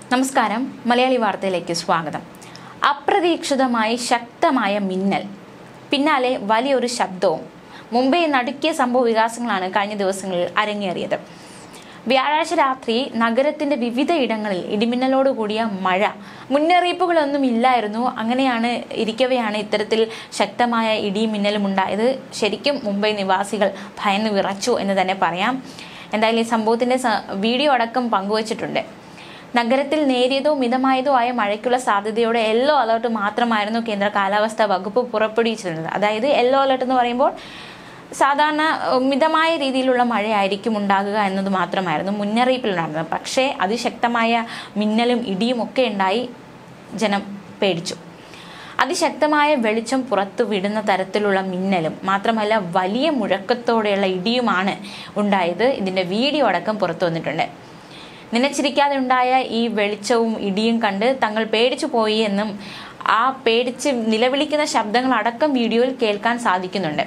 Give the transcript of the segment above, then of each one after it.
നമസ്കാരം മലയാളി വാർത്തയിലേക്ക് സ്വാഗതം അപ്രതീക്ഷിതമായി ശക്തമായ മിന്നൽ പിന്നാലെ വലിയൊരു ശബ്ദവും മുംബൈ നടുക്കിയ സംഭവ വികാസങ്ങളാണ് കഴിഞ്ഞ ദിവസങ്ങളിൽ അരങ്ങേറിയത് വ്യാഴാഴ്ച രാത്രി നഗരത്തിന്റെ വിവിധ ഇടങ്ങളിൽ ഇടിമിന്നലോട് കൂടിയ മഴ മുന്നറിയിപ്പുകളൊന്നും ഇല്ലായിരുന്നു അങ്ങനെയാണ് ഇരിക്കവെയാണ് ഇത്തരത്തിൽ ശക്തമായ ഇടിയും മിന്നലും ഉണ്ടായത് ശരിക്കും മുംബൈ നിവാസികൾ ഭയന്ന് വിറച്ചു എന്ന് തന്നെ പറയാം എന്തായാലും ഈ സംഭവത്തിന്റെ സ- വീഡിയോ അടക്കം പങ്കുവച്ചിട്ടുണ്ട് നഗരത്തിൽ നേരിയതോ മിതമായതോ ആയ മഴയ്ക്കുള്ള സാധ്യതയോടെ യെല്ലോ അലർട്ട് മാത്രമായിരുന്നു കേന്ദ്ര കാലാവസ്ഥാ വകുപ്പ് പുറപ്പെടുവിച്ചിരുന്നത് അതായത് യെല്ലോ അലർട്ട് എന്ന് പറയുമ്പോൾ സാധാരണ ഏഹ്, മിതമായ രീതിയിലുള്ള മഴയായിരിക്കും ഉണ്ടാകുക എന്നത് മാത്രമായിരുന്നു മുന്നറിയിപ്പിലുണ്ടായിരുന്നത് പക്ഷേ അതിശക്തമായ മിന്നലും ഇടിയും ഒക്കെ ഉണ്ടായി ജനം പേടിച്ചു അതിശക്തമായ വെളിച്ചം പുറത്തു വിടുന്ന തരത്തിലുള്ള മിന്നലും മാത്രമല്ല വലിയ മുഴക്കത്തോടെയുള്ള ഇടിയുമാണ് ഉണ്ടായത് ഇതിന്റെ വീഡിയോ അടക്കം പുറത്തു വന്നിട്ടുണ്ട് നിലച്ചിരിക്കാതെ ഉണ്ടായ ഈ വെളിച്ചവും ഇടിയും കണ്ട് തങ്ങൾ പേടിച്ചു പോയി എന്നും ആ പേടിച്ച് നിലവിളിക്കുന്ന ശബ്ദങ്ങൾ അടക്കം വീഡിയോയിൽ കേൾക്കാൻ സാധിക്കുന്നുണ്ട്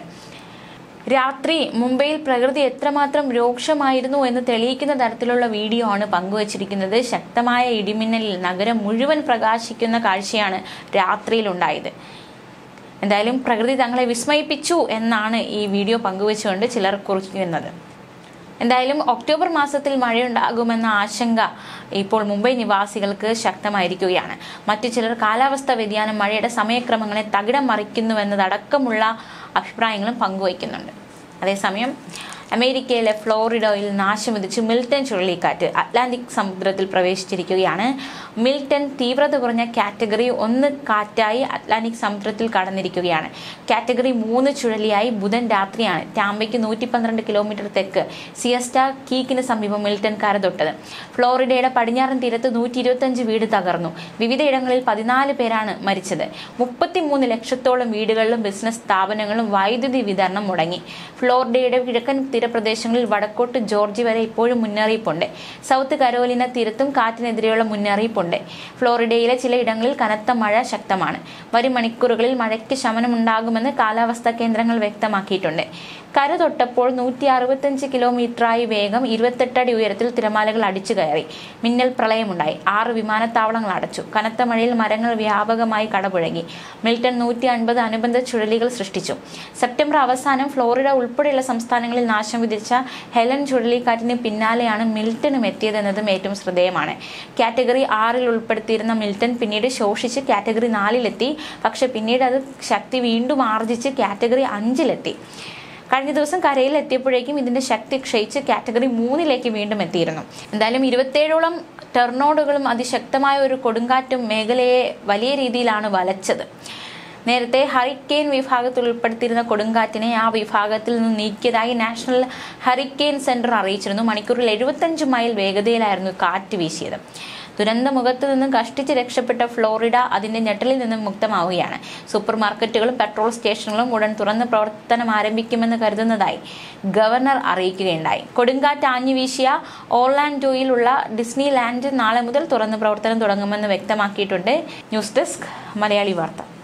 രാത്രി മുംബൈയിൽ പ്രകൃതി എത്രമാത്രം രൂക്ഷമായിരുന്നു എന്ന് തെളിയിക്കുന്ന തരത്തിലുള്ള വീഡിയോ ആണ് പങ്കുവച്ചിരിക്കുന്നത് ശക്തമായ ഇടിമിന്നലിൽ നഗരം മുഴുവൻ പ്രകാശിക്കുന്ന കാഴ്ചയാണ് രാത്രിയിൽ ഉണ്ടായത് എന്തായാലും പ്രകൃതി തങ്ങളെ വിസ്മയിപ്പിച്ചു എന്നാണ് ഈ വീഡിയോ പങ്കുവച്ചുകൊണ്ട് ചിലർ കുറിക്കുന്നത് എന്തായാലും ഒക്ടോബർ മാസത്തിൽ മഴയുണ്ടാകുമെന്ന ആശങ്ക ഇപ്പോൾ മുംബൈ നിവാസികൾക്ക് ശക്തമായിരിക്കുകയാണ് മറ്റു ചിലർ കാലാവസ്ഥാ വ്യതിയാനം മഴയുടെ സമയക്രമങ്ങളെ തകിടം മറിക്കുന്നുവെന്നതടക്കമുള്ള അഭിപ്രായങ്ങളും പങ്കുവയ്ക്കുന്നുണ്ട് അതേസമയം അമേരിക്കയിലെ ഫ്ലോറിഡോയിൽ നാശം വിധിച്ച് മിൽട്ടൺ ചുഴലിക്കാറ്റ് അറ്റ്ലാന്റിക് സമുദ്രത്തിൽ പ്രവേശിച്ചിരിക്കുകയാണ് മിൽട്ടൺ തീവ്രത കുറഞ്ഞ കാറ്റഗറി ഒന്ന് കാറ്റായി അറ്റ്ലാന്റിക് സമുദ്രത്തിൽ കടന്നിരിക്കുകയാണ് കാറ്റഗറി മൂന്ന് ചുഴലിയായി ബുധൻ രാത്രിയാണ് ടാമ്പയ്ക്ക് നൂറ്റി പന്ത്രണ്ട് കിലോമീറ്റർ തെക്ക് സിയസ്റ്റ കീക്കിന് സമീപം മിൽട്ടൺ കരതൊട്ടത് ഫ്ലോറിഡയുടെ പടിഞ്ഞാറൻ തീരത്ത് നൂറ്റി ഇരുപത്തഞ്ച് വീട് തകർന്നു വിവിധയിടങ്ങളിൽ പതിനാല് പേരാണ് മരിച്ചത് മുപ്പത്തിമൂന്ന് ലക്ഷത്തോളം വീടുകളിലും ബിസിനസ് സ്ഥാപനങ്ങളും വൈദ്യുതി വിതരണം മുടങ്ങി ഫ്ലോറിഡയുടെ കിഴക്കൻ തീരപ്രദേശങ്ങളിൽ വടക്കോട്ട് ജോർജി വരെ ഇപ്പോഴും മുന്നറിയിപ്പുണ്ട് സൗത്ത് കരോലിന തീരത്തും കാറ്റിനെതിരെയുള്ള മുന്നറിയിപ്പുണ്ട് ഫ്ലോറിഡയിലെ ചിലയിടങ്ങളിൽ കനത്ത മഴ ശക്തമാണ് വരും മണിക്കൂറുകളിൽ മഴയ്ക്ക് ശമനമുണ്ടാകുമെന്ന് കാലാവസ്ഥാ കേന്ദ്രങ്ങൾ വ്യക്തമാക്കിയിട്ടുണ്ട് കര തൊട്ടപ്പോൾ നൂറ്റി അറുപത്തഞ്ച് കിലോമീറ്ററായി വേഗം ഇരുപത്തെട്ട് അടി ഉയരത്തിൽ തിരമാലകൾ അടിച്ചു കയറി മിന്നൽ പ്രളയമുണ്ടായി ആറ് വിമാനത്താവളങ്ങൾ അടച്ചു കനത്ത മഴയിൽ മരങ്ങൾ വ്യാപകമായി കടപുഴകി മിൽട്ടൺ നൂറ്റി അൻപത് അനുബന്ധ ചുഴലികൾ സൃഷ്ടിച്ചു സെപ്റ്റംബർ അവസാനം ഫ്ലോറിഡ ഉൾപ്പെടെയുള്ള സംസ്ഥാനങ്ങളിൽ നാശം വിധിച്ച ഹെലൻ ചുഴലിക്കാറ്റിന് പിന്നാലെയാണ് മിൽട്ടണും എത്തിയതെന്നതും ഏറ്റവും ശ്രദ്ധേയമാണ് കാറ്റഗറി ആറിൽ ഉൾപ്പെടുത്തിയിരുന്ന മിൽട്ടൺ പിന്നീട് ശോഷിച്ച് കാറ്റഗറി നാലിലെത്തി പക്ഷെ പിന്നീട് അത് ശക്തി വീണ്ടും ആർജിച്ച് കാറ്റഗറി അഞ്ചിലെത്തി കഴിഞ്ഞ ദിവസം കരയിൽ എത്തിയപ്പോഴേക്കും ഇതിന്റെ ശക്തി ക്ഷയിച്ച് കാറ്റഗറി മൂന്നിലേക്ക് വീണ്ടും എത്തിയിരുന്നു എന്തായാലും ഇരുപത്തേഴോളം ടെർണോഡുകളും അതിശക്തമായ ഒരു കൊടുങ്കാറ്റും മേഖലയെ വലിയ രീതിയിലാണ് വലച്ചത് നേരത്തെ ഹറിക്കെയിൻ വിഭാഗത്തിൽ ഉൾപ്പെടുത്തിയിരുന്ന കൊടുങ്കാറ്റിനെ ആ വിഭാഗത്തിൽ നിന്ന് നീക്കിയതായി നാഷണൽ ഹറിക്കെയിൻ സെന്റർ അറിയിച്ചിരുന്നു മണിക്കൂറിൽ എഴുപത്തഞ്ച് മൈൽ വേഗതയിലായിരുന്നു കാറ്റ് വീശിയത് ദുരന്ത മുഖത്ത് നിന്നും കഷ്ടിച്ച് രക്ഷപ്പെട്ട ഫ്ലോറിഡ അതിന്റെ ഞെട്ടലിൽ നിന്നും മുക്തമാവുകയാണ് സൂപ്പർ മാർക്കറ്റുകളും പെട്രോൾ സ്റ്റേഷനുകളും ഉടൻ തുറന്ന് പ്രവർത്തനം ആരംഭിക്കുമെന്ന് കരുതുന്നതായി ഗവർണർ അറിയിക്കുകയുണ്ടായി കൊടുങ്കാറ്റ് ആഞ്ഞു വീശിയ ഓർലാൻഡോയിലുള്ള ഡിസ്നി ലാൻഡ് നാളെ മുതൽ തുറന്ന് പ്രവർത്തനം തുടങ്ങുമെന്ന് വ്യക്തമാക്കിയിട്ടുണ്ട് ന്യൂസ് ഡെസ്ക് മലയാളി വാർത്ത